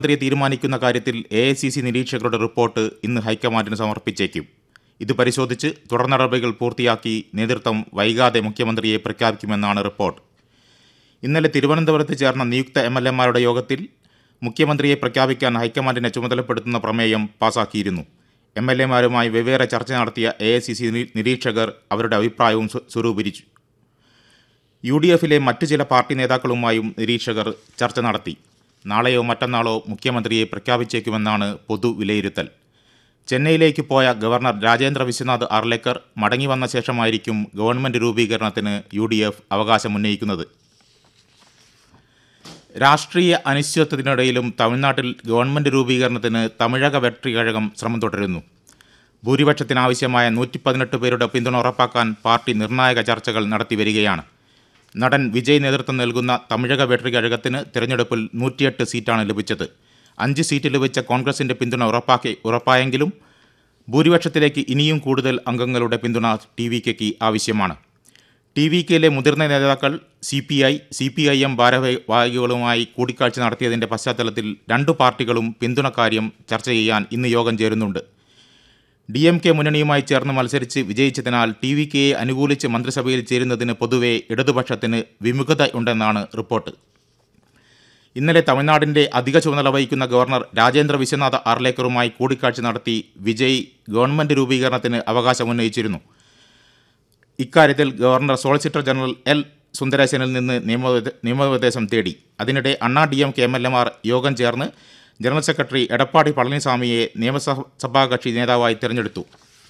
മന്ത്രിയെ തീരുമാനിക്കുന്ന കാര്യത്തിൽ എ ഐ സി സി നിരീക്ഷകരുടെ റിപ്പോർട്ട് ഇന്ന് ഹൈക്കമാൻഡിന് സമർപ്പിച്ചേക്കും ഇത് പരിശോധിച്ച് തുടർ നടപടികൾ പൂർത്തിയാക്കി നേതൃത്വം വൈകാതെ മുഖ്യമന്ത്രിയെ പ്രഖ്യാപിക്കുമെന്നാണ് റിപ്പോർട്ട് ഇന്നലെ തിരുവനന്തപുരത്ത് ചേർന്ന നിയുക്ത എം എൽ എമാരുടെ യോഗത്തിൽ മുഖ്യമന്ത്രിയെ പ്രഖ്യാപിക്കാൻ ഹൈക്കമാൻഡിനെ ചുമതലപ്പെടുത്തുന്ന പ്രമേയം പാസാക്കിയിരുന്നു എം എൽ എമാരുമായി വെവ്വേറെ ചർച്ച നടത്തിയ എ ഐ സി സി നിരീക്ഷകർ അവരുടെ അഭിപ്രായവും സ്വ- സ്വരൂപിച്ചു യു ഡി എഫിലെ മറ്റ് ചില പാർട്ടി നേതാക്കളുമായും നിരീക്ഷകർ ചർച്ച നടത്തി നാളെയോ മറ്റന്നാളോ മുഖ്യമന്ത്രിയെ പ്രഖ്യാപിച്ചേക്കുമെന്നാണ് പൊതു വിലയിരുത്തൽ ചെന്നൈയിലേക്ക് പോയ ഗവർണർ രാജേന്ദ്ര വിശ്വനാഥ് അർലേക്കർ മടങ്ങി വന്ന ശേഷമായിരിക്കും ഗവൺമെന്റ് രൂപീകരണത്തിന് യു ഡി എഫ് അവകാശമുന്നയിക്കുന്നത് രാഷ്ട്രീയ അനിശ്ചിതത്വത്തിനിടയിലും തമിഴ്നാട്ടിൽ ഗവൺമെന്റ് രൂപീകരണത്തിന് തമിഴക വെട്രി കഴകം ശ്രമം തുടരുന്നു ഭൂരിപക്ഷത്തിനാവശ്യമായ നൂറ്റി പതിനെട്ട് പേരുടെ പിന്തുണ ഉറപ്പാക്കാൻ പാർട്ടി നിർണായക ചർച്ചകൾ നടത്തി വരികയാണ് നടൻ വിജയ് നേതൃത്വം നൽകുന്ന തമിഴക വെട്രി കഴകത്തിന് തിരഞ്ഞെടുപ്പിൽ നൂറ്റിയെട്ട് സീറ്റാണ് ലഭിച്ചത് അഞ്ച് സീറ്റ് ലഭിച്ച കോൺഗ്രസിന്റെ പിന്തുണ ഉറപ്പാക്കി ഉറപ്പായെങ്കിലും ഭൂരിപക്ഷത്തിലേക്ക് ഇനിയും കൂടുതൽ അംഗങ്ങളുടെ പിന്തുണ ടി വി കെക്ക് ആവശ്യമാണ് ടി വി കെയിലെ മുതിർന്ന നേതാക്കൾ C P I C P I M ഭാരവാഹികളുമായി കൂടിക്കാഴ്ച നടത്തിയതിന്റെ പശ്ചാത്തലത്തിൽ രണ്ടു പാർട്ടികളും പിന്തുണക്കാര്യം ചർച്ച ചെയ്യാൻ ഇന്ന് യോഗം ചേരുന്നുണ്ട് ഡി എം കെ മുന്നണിയുമായി ചേർന്ന് മത്സരിച്ച് വിജയിച്ചതിനാൽ ടി വി കെയെ അനുകൂലിച്ച് മന്ത്രിസഭയിൽ ചേരുന്നതിന് പൊതുവെ ഇടതുപക്ഷത്തിന് വിമുഖത ഉണ്ടെന്നാണ് റിപ്പോർട്ട് ഇന്നലെ തമിഴ്നാടിന്റെ അധിക ചുമതല വഹിക്കുന്ന ഗവർണർ രാജേന്ദ്ര വിശ്വനാഥ അർലേക്കറുമായി കൂടിക്കാഴ്ച നടത്തി വിജയ് ഗവൺമെന്റ് രൂപീകരണത്തിന് അവകാശമുന്നയിച്ചിരുന്നു ഇക്കാര്യത്തിൽ ഗവർണർ സോളിസിറ്റർ ജനറൽ എൽ സുന്ദരേശനിൽ നിന്ന് നിയമോപദേ- നിയമോപദേശം തേടി അതിനിടെ Anna D M K M L എമാർ യോഗം ചേർന്ന് ജനറൽ സെക്രട്ടറി എടപ്പാടി പളനിസ്വാമിയെ നിയമസഭാ കക്ഷി നേതാവായി തിരഞ്ഞെടുത്തു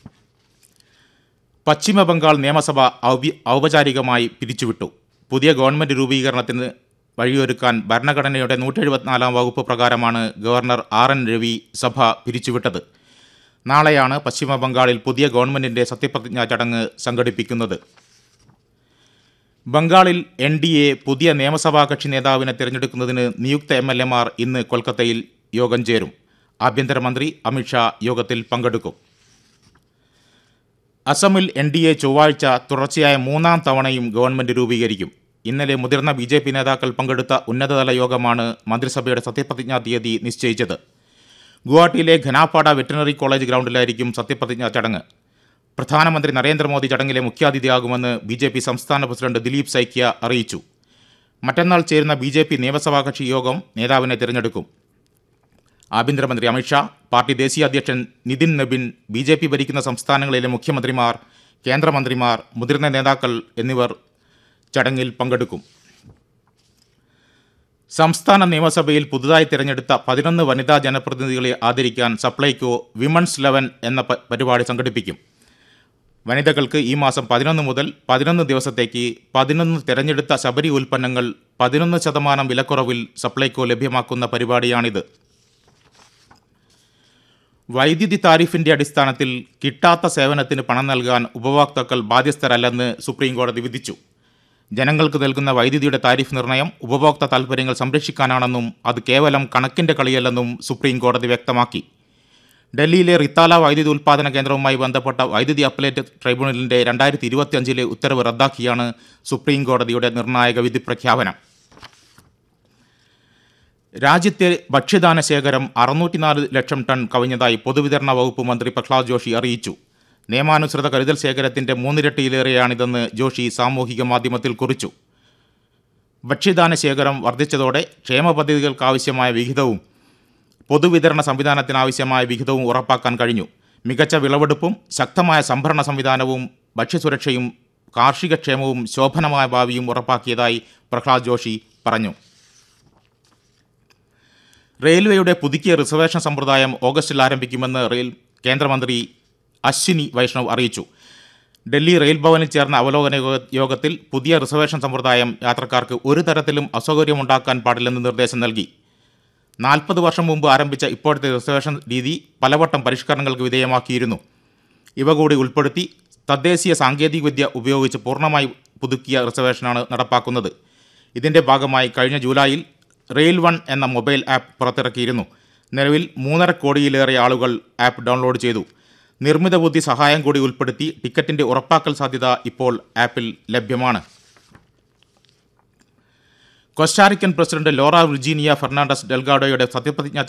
പശ്ചിമ ബംഗാൾ നിയമസഭ ഔപി- ഔപചാരികമായി പിരിച്ചുവിട്ടു പുതിയ ഗവൺമെന്റ് രൂപീകരണത്തിന് വഴിയൊരുക്കാൻ ഭരണഘടനയുടെ നൂറ്റെഴുപത്തിനാലാം വകുപ്പ് പ്രകാരമാണ് ഗവർണർ ആർ എൻ രവി സഭ പിരിച്ചുവിട്ടത് നാളെയാണ് പശ്ചിമ ബംഗാളിൽ പുതിയ ഗവൺമെന്റിന്റെ സത്യപ്രതിജ്ഞാ ചടങ്ങ് സംഘടിപ്പിക്കുന്നത് ബംഗാളിൽ എൻ ഡി എ പുതിയ നിയമസഭാ കക്ഷി നേതാവിനെ തിരഞ്ഞെടുക്കുന്നതിന് നിയുക്ത എം എൽ എമാർ ഇന്ന് കൊൽക്കത്തയിൽ യോഗം ചേരും ആഭ്യന്തരമന്ത്രി അമിത്ഷാ യോഗത്തിൽ പങ്കെടുക്കും അസമിൽ എൻ ഡി എ ചൊവ്വാഴ്ച തുടർച്ചയായ മൂന്നാം തവണയും ഗവൺമെന്റ് രൂപീകരിക്കും ഇന്നലെ മുതിർന്ന ബി ജെ പി നേതാക്കൾ പങ്കെടുത്ത ഉന്നതതല യോഗമാണ് മന്ത്രിസഭയുടെ സത്യപ്രതിജ്ഞാ തീയതി നിശ്ചയിച്ചത് ഗുവാഹട്ടിയിലെ ഖനാപാട വെറ്റിനറി കോളേജ് ഗ്രൗണ്ടിലായിരിക്കും സത്യപ്രതിജ്ഞാ ചടങ്ങ് പ്രധാനമന്ത്രി നരേന്ദ്രമോദി ചടങ്ങിലെ മുഖ്യാതിഥിയാകുമെന്ന് ബി ജെ പി സംസ്ഥാന പ്രസിഡന്റ് ദിലീപ് സൈക്യ അറിയിച്ചു മറ്റന്നാൾ ചേരുന്ന ബി ജെ പി നിയമസഭാ കക്ഷി യോഗം നേതാവിനെ തിരഞ്ഞെടുക്കും ആഭ്യന്തരമന്ത്രി അമിത്ഷാ പാർട്ടി ദേശീയ അധ്യക്ഷൻ Nitin Nabin B J P ഭരിക്കുന്ന സംസ്ഥാനങ്ങളിലെ മുഖ്യമന്ത്രിമാർ കേന്ദ്രമന്ത്രിമാർ മുതിർന്ന നേതാക്കൾ എന്നിവർ ചടങ്ങിൽ പങ്കെടുക്കും സംസ്ഥാന നിയമസഭയിൽ പുതുതായി തിരഞ്ഞെടുത്ത പതിനൊന്ന് വനിതാ ജനപ്രതിനിധികളെ ആദരിക്കാൻ സപ്ലൈകോ വിമൺസ് ലെവൻ എന്ന പ- പരിപാടി സംഘടിപ്പിക്കും വനിതകൾക്ക് ഈ മാസം പതിനൊന്ന് മുതൽ പതിനൊന്ന് ദിവസത്തേക്ക് പതിനൊന്ന് തിരഞ്ഞെടുത്ത ശബരി ഉൽപ്പന്നങ്ങൾ പതിനൊന്ന് ശതമാനം വിലക്കുറവിൽ സപ്ലൈകോ ലഭ്യമാക്കുന്ന പരിപാടിയാണിത് വൈദ്യുതി താരിഫിന്റെ അടിസ്ഥാനത്തിൽ കിട്ടാത്ത സേവനത്തിന് പണം നൽകാൻ ഉപഭോക്താക്കൾ ബാധ്യസ്ഥരല്ലെന്ന് സുപ്രീം കോടതി വിധിച്ചു ജനങ്ങൾക്ക് നൽകുന്ന വൈദ്യുതിയുടെ താരിഫ് നിർണയം ഉപഭോക്തൃ താൽപ്പര്യങ്ങൾ സംരക്ഷിക്കാനാണെന്നും അത് കേവലം കണക്കിന്റെ കളിയല്ലെന്നും സുപ്രീം കോടതി വ്യക്തമാക്കി ഡൽഹിയിലെ റിത്താല വൈദ്യുതി ഉൽപ്പാദന കേന്ദ്രവുമായി ബന്ധപ്പെട്ട വൈദ്യുതി അപ്പലേറ്റ് ട്രൈബ്യൂണലിന്റെ രണ്ടായിരത്തി ഇരുപത്തിയഞ്ചിലെ ഉത്തരവ് റദ്ദാക്കിയാണ് സുപ്രീം കോടതിയുടെ നിർണായക വിധി പ്രഖ്യാപനം രാജ്യത്തെ ഭക്ഷ്യധാന ശേഖരം അറുന്നൂറ്റിനാല് ലക്ഷം ടൺ കവിഞ്ഞതായി പൊതുവിതരണ വകുപ്പ് മന്ത്രി പ്രഹ്ലാദ് ജോഷി അറിയിച്ചു നിയമാനുസൃത കരുതൽ ശേഖരത്തിന്റെ മൂന്നിരട്ടിയിലേറെയാണിതെന്ന് ജോഷി സാമൂഹിക മാധ്യമത്തിൽ കുറിച്ചു ഭക്ഷ്യധാന ശേഖരം വർദ്ധിച്ചതോടെ ക്ഷേമ പദ്ധതികൾക്കാവശ്യമായ വിഹിതവും പൊതുവിതരണ സംവിധാനത്തിനാവശ്യമായ വിഹിതവും ഉറപ്പാക്കാൻ കഴിഞ്ഞു മികച്ച വിളവെടുപ്പും ശക്തമായ സംഭരണ സംവിധാനവും ഭക്ഷ്യസുരക്ഷയും കാർഷിക ക്ഷേമവും ശോഭനമായ ഭാവിയും ഉറപ്പാക്കിയതായി പ്രഹ്ലാദ് ജോഷി പറഞ്ഞു റെയിൽവേയുടെ പുതുക്കിയ റിസർവേഷൻ സമ്പ്രദായം ഓഗസ്റ്റിൽ ആരംഭിക്കുമെന്ന് റെയിൽ കേന്ദ്രമന്ത്രി അശ്വിനി വൈഷ്ണവ് അറിയിച്ചു ഡൽഹി റെയിൽ ഭവനിൽ ചേർന്ന അവലോകന യോഗ- യോഗത്തിൽ പുതിയ റിസർവേഷൻ സമ്പ്രദായം യാത്രക്കാർക്ക് ഒരു തരത്തിലും അസൗകര്യമുണ്ടാക്കാൻ പാടില്ലെന്ന് നിർദ്ദേശം നൽകി നാൽപ്പത് വർഷം മുമ്പ് ആരംഭിച്ച ഇപ്പോഴത്തെ റിസർവേഷൻ രീതി പലവട്ടം പരിഷ്കരണങ്ങൾക്ക് വിധേയമാക്കിയിരുന്നു ഇവ കൂടി ഉൾപ്പെടുത്തി തദ്ദേശീയ സാങ്കേതികവിദ്യ ഉപയോഗിച്ച് പൂർണ്ണമായി പുതുക്കിയ റിസർവേഷനാണ് നടപ്പാക്കുന്നത് ഇതിന്റെ ഭാഗമായി കഴിഞ്ഞ ജൂലൈയിൽ റെയിൽ വൺ എന്ന മൊബൈൽ ആപ്പ് പുറത്തിറക്കിയിരുന്നു നിലവിൽ മൂന്നര കോടിയിലേറെ ആളുകൾ ആപ്പ് ഡൗൺലോഡ് ചെയ്തു നിർമ്മിത ബുദ്ധി സഹായം കൂടി ഉൾപ്പെടുത്തി ടിക്കറ്റിന്റെ ഉറപ്പാക്കൽ സാധ്യത ഇപ്പോൾ ആപ്പിൽ ലഭ്യമാണ് Costa Rican president Laura Virginia Fernandez ഡെൽഗാഡോയുടെ സത്യപ്രതിജ്ഞാ